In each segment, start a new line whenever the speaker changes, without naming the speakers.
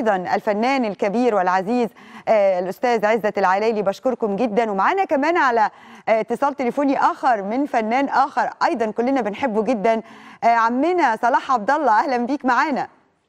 وايضا الفنان الكبير والعزيز آه، الاستاذ عزت العلايلي بشكركم جدا ومعانا كمان على آه، اتصال تليفوني اخر من فنان اخر ايضا كلنا بنحبه جدا آه، عمنا صلاح عبد الله اهلا بيك معانا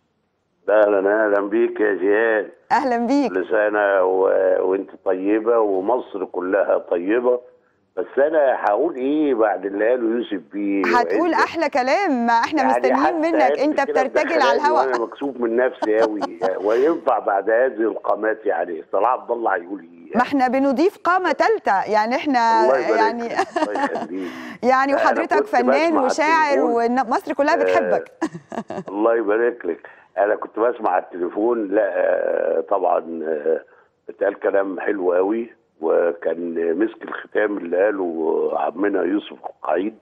اهلا اهلا بيك يا جهاد
اهلا بيك
كل سنه و... وانت طيبه ومصر كلها طيبه بس انا هقول ايه بعد اللي قاله يوسف بيه
هتقول
وعزت.
احلى كلام ما احنا
يعني
مستنيين
حتى
منك
قد
انت
كده
بترتجل على
بدخلاني وانا
الهواء
مكسوف من نفسي قوي وينفع بعد هذه القامات يعني صلاح عبد الله هيقول ايه
ما احنا بنضيف قامه ثالثه يعني احنا
الله يبارك
يعني
لك، الله يخليك
يعني
أنا
وحضرتك
كنت
فنان
بسمع
وشاعر
التليفون.
ومصر كلها بتحبك
الله يبارك لك انا كنت بسمع التليفون لا آه، طبعا آه، اتقال كلام حلو قوي وكان مسك الختام اللي قاله عمنا يوسف القعيد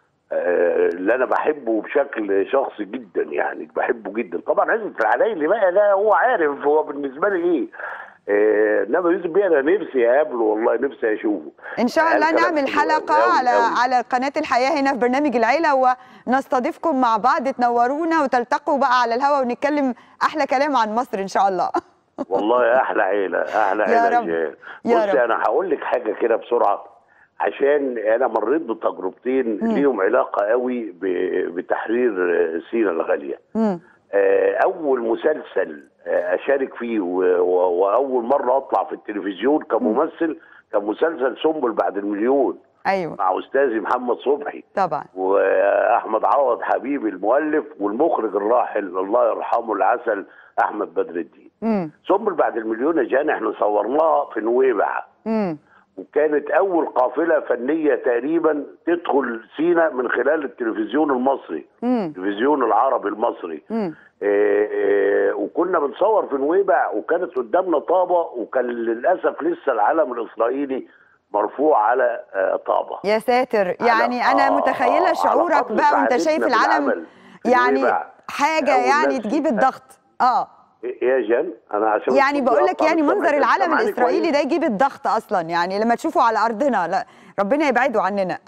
آه، اللي انا بحبه بشكل شخصي جدا يعني بحبه جدا طبعا عزت العلايلي بقى ده هو عارف هو بالنسبه لي ايه آه، انما يوسف بيه انا نفسي اقابله والله نفسي اشوفه
ان شاء الله
قال كلام
نعمل
حلو
حلقه
أوي أوي
على
أوي.
على قناه الحياه هنا في برنامج العيله ونستضيفكم مع بعض تنورونا وتلتقوا بقى على الهواء ونتكلم احلى كلام عن مصر ان شاء الله
والله احلى عيله احلى
يا
عيله
رب.
جهاد.
يا
بصي
رب.
انا هقول لك حاجه كده بسرعه عشان انا مريت بتجربتين ليهم علاقه قوي ب- بتحرير سينا الغاليه
مم.
آه، اول مسلسل آه، اشارك فيه و- و- واول مره اطلع في التلفزيون كممثل كان مسلسل سنبل بعد المليون
ايوه
مع استاذي محمد صبحي
طبعا
واحمد عوض حبيبي المؤلف والمخرج الراحل الله يرحمه العسل احمد بدر الدين
امم
سنبل بعد المليون يا جان احنا صورناها في نويبع
امم
وكانت اول قافله فنيه تقريبا تدخل سينا من خلال التلفزيون المصري
امم
التلفزيون العربي المصري
امم
آه، آه، وكنا بنصور في نويبع وكانت قدامنا طابه وكان للاسف لسه العلم الاسرائيلي مرفوع على آه، طابه
يا ساتر يعني
على-
انا
آه،
متخيله
على
شعورك
قدر
بقى وانت
سعادتنا
شايف
في
العلم
العمل في
يعني
نويبع.
حاجه
أول
يعني
ناس
تجيب
فيها.
الضغط اه
إيه يا جان انا عشان
يعني
الصوت
بقول لك
بيقطع
يعني
مش
منظر
سامعك.
العلم
سامعني
الاسرائيلي
كويس؟
ده يجيب الضغط اصلا يعني لما تشوفه على ارضنا لا ربنا يبعده عننا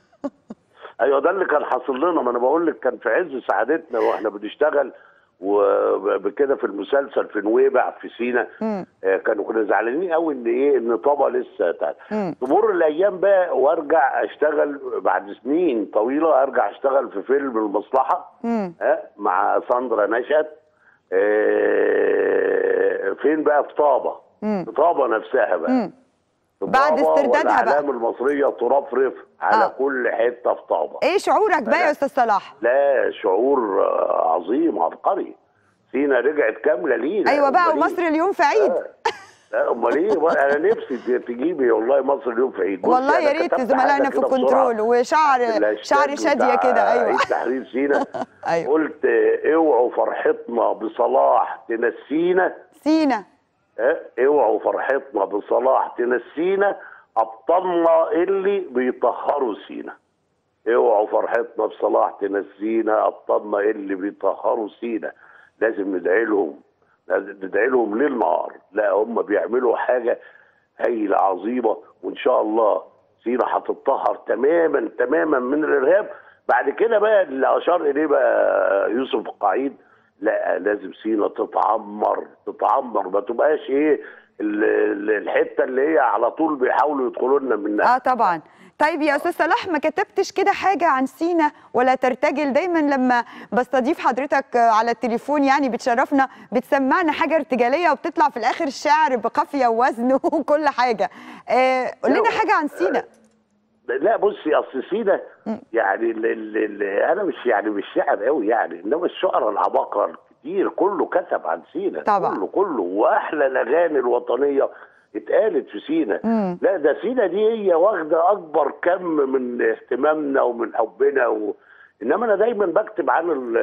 ايوه ده اللي كان حاصل لنا ما انا بقول لك كان في عز سعادتنا واحنا بنشتغل وبكده في المسلسل في نويبع في سينا
مم.
آه، كانوا كنا زعلانين قوي ان ايه ان طابا لسه بتاعت.
مم.
تمر الايام بقى وارجع اشتغل بعد سنين طويله ارجع اشتغل في فيلم المصلحه
امم
ها مع ساندرا نشأت آه، فين بقى في طابا
مم.
في طابا نفسها بقى
امم
في
بعد
طابة
استردادها بقى.
والاعلام المصريه ترفرف على
آه.
كل حته في طابا
ايه شعورك بقى يا
لا.
استاذ صلاح
لا شعور آه، عظيم عبقري سينا رجعت كامله لينا
ايوه بقى
أمال إيه؟
ومصر اليوم في عيد
آه. لا امال ايه بقى انا نفسي ت- تجيبي والله مصر اليوم في عيد بصي
والله
أنا
يا ريت
كتبت
زملائنا
حاجة
في
كده
كنترول
بسرعة.
وشعر
الهاشتاج
شعر شاديه
بتاع
كده ايوه
عيد تحرير سينا
أيوة.
قلت آه، اوعوا فرحتنا بصلاح تنسينا
سينا
اه اوعوا فرحتنا بصلاح تنسينا ابطالنا اللي بيطهروا سينا اوعوا فرحتنا بصلاح تنسينا ابطالنا اللي بيطهروا سينا لازم ندعي لهم لازم ندعي لهم ليل نهار لا هم بيعملوا حاجه هايله عظيمه وان شاء الله سينا هتتطهر تماما تماما من الارهاب بعد كده بقى اللي اشار اليه بقى يوسف القعيد لا لازم سينا تتعمر تتعمر ما تبقاش ايه ال- ال- الحته اللي هي على طول بيحاولوا يدخلوا لنا منها
اه طبعا طيب يا استاذ صلاح ما كتبتش كده حاجه عن سينا ولا ترتجل دايما لما بستضيف حضرتك آه، على التليفون يعني بتشرفنا بتسمعنا حاجه ارتجاليه وبتطلع في الاخر شعر بقافيه ووزن وكل حاجه آه قول لنا حاجه عن سينا
لا بصي اصل سينا يعني ال ال ال انا مش يعني مش شاعر قوي يعني انما الشعراء العباقره كتير كله كتب عن سينا
طبعا.
كله كله واحلى الاغاني الوطنيه اتقالت في سينا
مم.
لا ده سينا دي هي واخده اكبر كم من اهتمامنا ومن حبنا و... انما انا دايما بكتب عن ال-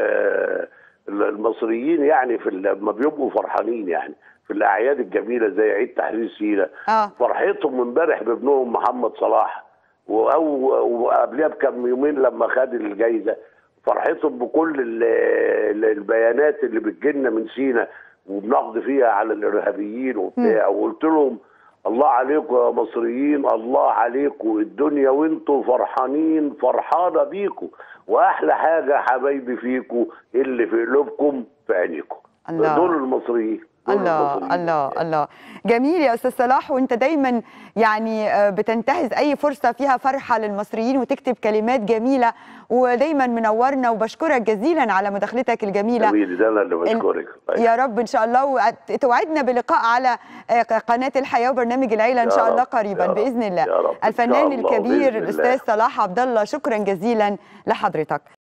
ال- المصريين يعني في ال- لما بيبقوا فرحانين يعني في الاعياد الجميله زي عيد تحرير سينا
اه
فرحتهم امبارح بابنهم محمد صلاح او وقبلها بكم يومين لما خد الجايزه فرحتهم بكل ال- ال- البيانات اللي بتجيلنا من سينا وبنقضي فيها على الارهابيين وبتاع وقلت لهم الله عليكم يا مصريين الله عليكم الدنيا وانتم فرحانين فرحانه بيكم واحلى حاجه حبايبي فيكم اللي في قلوبكم في عينيكم
الله.
دول المصريين دول
الله
المصريين.
الله الله جميل يا استاذ صلاح وانت دايما يعني آه، بتنتهز اي فرصه فيها فرحه للمصريين وتكتب كلمات جميله ودايما منورنا وبشكرك جزيلا على مداخلتك الجميله
حبيبي ده انا اللي بشكرك
يا رب ان شاء الله وتوعدنا بلقاء على آه، قناه الحياه وبرنامج العيله ان
يا
شاء الله
رب،
قريبا
يا رب،
باذن الله
يا رب، إن شاء
الفنان
الله،
الكبير
بإذن الله.
الاستاذ صلاح عبد الله شكرا جزيلا لحضرتك